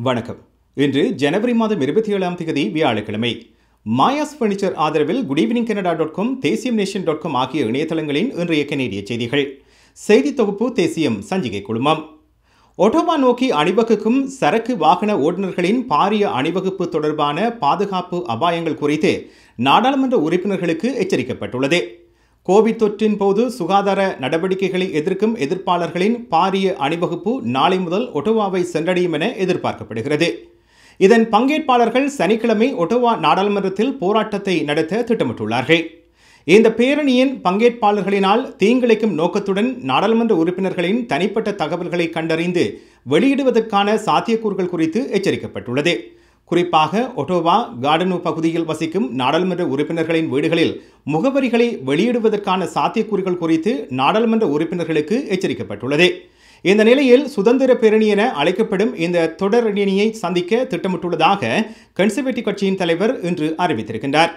வணக்கம் இன்று ஜனவரி மாதம் இருபத்தி ஏழாம் தேதி வியாழக்கிழமை மாயாஸ் ஃபர்னிச்சர் ஆதரவில் good evening Canada dot com Thesiyam nation dot com ஆகிய இணையதளங்களின் இன்றைய கனேடிய செய்திகள் செய்தி தொகுப்பு தேசியம் சஞ்சிகை குழுமம் ஒட்டோவா நோக்கி அணிவகுக்கும் சரக்கு வாகன ஓட்டுநர்களின் பாரிய அணிவகுப்பு தொடர்பான பாதுகாப்பு அபாயங்கள் குறித்து நாடாளுமன்ற உறுப்பினர்களுக்கு எச்சரிக்கப்பட்டுள்ளது கோவிட் தொற்றின் போது சுகாதார நடவடிக்கைகளை எதிர்க்கும் எதிர்ப்பாளர்களின் பாரிய அணிவகுப்பு நாளை முதல் ஒட்டோவாவை சென்றடையும் என எதிர்பார்க்கப்படுகிறது இதன் பங்கேற்பாளர்கள் சனிக்கிழமை ஒட்டோவா நாடாளுமன்றத்தில் போராட்டத்தை நடத்த திட்டமிட்டுள்ளார்கள் இந்த பேரணியின் பங்கேற்பாளர்களினால் தீங்கிழைக்கும் நோக்கத்துடன் நாடாளுமன்ற உறுப்பினர்களின் தனிப்பட்ட தகவல்களை கண்டறிந்து வெளியிடுவதற்கான சாத்தியக்கூறுகள் குறித்து எச்சரிக்கப்பட்டுள்ளது குறிப்பாக ஒட்டோவா கார்டனு பகுதியில் வசிக்கும் நாடாளுமன்ற உறுப்பினர்களின் வீடுகளில் முகவரிகளை வெளியிடுவதற்கான சாத்தியக்கூறுகள் குறித்து நாடாளுமன்ற உறுப்பினர்களுக்கு எச்சரிக்கப்பட்டுள்ளது இந்த நிலையில் சுதந்திர பேரணி என அழைக்கப்படும் இந்த தொடரணியை சந்திக்க திட்டமிட்டுள்ளதாக கன்சர்வேட்டிவ் கட்சியின் தலைவர் இன்று அறிவித்திருக்கின்றார்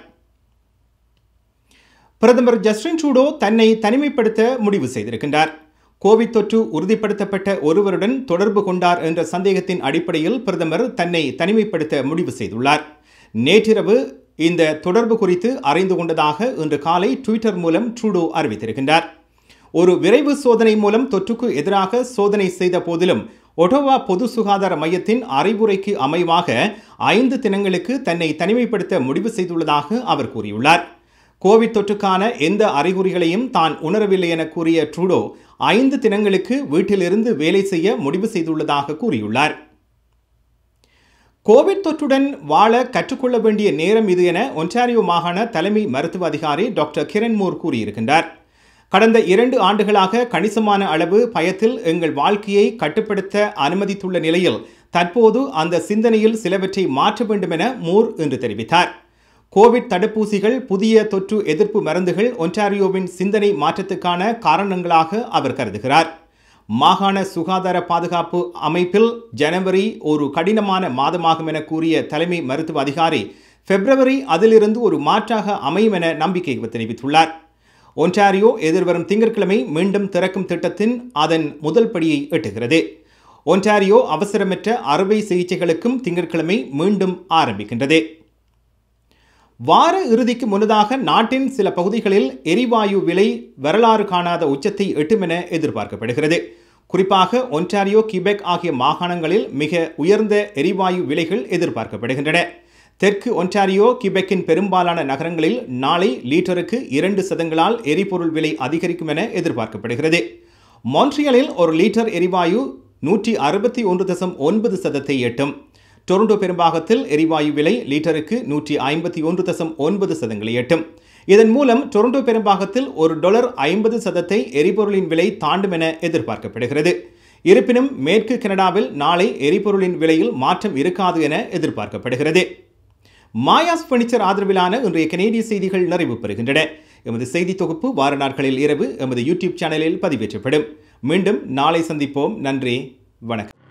பிரதமர் ஜஸ்டின் ட்ரூடோ தன்னை தனிமைப்படுத்த முடிவு செய்திருக்கின்றார் கோவிட் தொற்று உறுதிப்படுத்தப்பட்ட ஒருவருடன் தொடர்பு கொண்டார் என்ற சந்தேகத்தின் அடிப்படையில் பிரதமர் தன்னை தனிமைப்படுத்த முடிவு செய்துள்ளார் நேற்றிரவு இந்த தொடர்பு குறித்து அறிந்து கொண்டதாக இன்று காலை ட்விட்டர் மூலம் ட்ரூடோ அறிவித்திருக்கின்றார் ஒரு விரைவு சோதனை மூலம் தொற்றுக்கு எதிராக சோதனை செய்த போதிலும் ஒட்டோவா பொது சுகாதார மையத்தின் அறிவுரைக்கு அமைவாக ஐந்து தினங்களுக்கு தன்னை தனிமைப்படுத்த முடிவு செய்துள்ளதாக அவர் கூறியுள்ளார் கோவிட் தொற்றுக்கான எந்த அறிகுறிகளையும் தான் உணரவில்லை என கூறிய ட்ரூடோ ஐந்து தினங்களுக்கு வீட்டிலிருந்து வேலை செய்ய முடிவு செய்துள்ளதாக கூறியுள்ளார் கோவிட் தொற்றுடன் வாழ கற்றுக்கொள்ள வேண்டிய நேரம் இது என ஒன்டாரியோ மாகாண தலைமை மருத்துவ அதிகாரி டாக்டர் கிரண் மூர் கூறியிருக்கின்றார் கடந்த இரண்டு ஆண்டுகளாக கணிசமான அளவு பயத்தில் எங்கள் வாழ்க்கையை கட்டுப்படுத்த அனுமதித்துள்ள நிலையில் தற்போது அந்த சிந்தனையில் சிலவற்றை மாற்ற வேண்டும் என மூர் என்று தெரிவித்தார் கோவிட் தடுப்பூசிகள் புதிய தொற்று எதிர்ப்பு மருந்துகள் ஒன்டாரியோவின் சிந்தனை மாற்றத்துக்கான காரணங்களாக அவர் கருதுகிறார் மாகாண சுகாதார பாதுகாப்பு அமைப்பில் ஜனவரி ஒரு கடினமான மாதமாகும் என கூறிய தலைமை மருத்துவ அதிகாரி பிப்ரவரி அதிலிருந்து ஒரு மாற்றாக அமையும் என நம்பிக்கை தெரிவித்துள்ளார் ஒன்டாரியோ எதிர்வரும் திங்கட்கிழமை மீண்டும் திறக்கும் திட்டத்தின் அதன் முதல் படியை எட்டுகிறது ஒன்டாரியோ அவசரமற்ற அறுவை சிகிச்சைகளுக்கும் திங்கட்கிழமை மீண்டும் ஆரம்பிக்கின்றது வார இறுதிக்கு முன்னதாக நாட்டின் சில பகுதிகளில் எரிவாயு விலை வரலாறு காணாத உச்சத்தை எட்டும் என எதிர்பார்க்கப்படுகிறது குறிப்பாக ஒன்டாரியோ கிபெக் ஆகிய மாகாணங்களில் மிக உயர்ந்த எரிவாயு விலைகள் எதிர்பார்க்கப்படுகின்றன தெற்கு ஒன்டாரியோ கிபெக்கின் பெரும்பாலான நகரங்களில் நாளை லீட்டருக்கு இரண்டு சதங்களால் எரிபொருள் விலை அதிகரிக்கும் என எதிர்பார்க்கப்படுகிறது மான்ட்ரியலில் ஒரு லிட்டர் எரிவாயு நூற்றி அறுபத்தி ஒன்று தசம் ஒன்பது சதத்தை எட்டும் டொரண்டோ பெரும்பாகத்தில் எரிவாயு விலை லீட்டருக்கு நூற்றி ஐம்பத்தி ஒன்று தசம் ஒன்பது சதங்களை எட்டும் இதன் மூலம் டொரண்டோ பெரும்பாகத்தில் ஒரு டாலர் ஐம்பது சதத்தை எரிபொருளின் விலை தாண்டும் என எதிர்பார்க்கப்படுகிறது இருப்பினும் மேற்கு கனடாவில் நாளை எரிபொருளின் விலையில் மாற்றம் இருக்காது என எதிர்பார்க்கப்படுகிறது மாயாஸ் பர்னிச்சர் ஆதரவிலான இன்றைய கனேடிய செய்திகள் நிறைவு பெறுகின்றன எமது செய்தி தொகுப்பு வார நாட்களில் இரவு எமது யூடியூப் சேனலில் பதிவேற்றப்படும் மீண்டும் நாளை சந்திப்போம் நன்றி வணக்கம்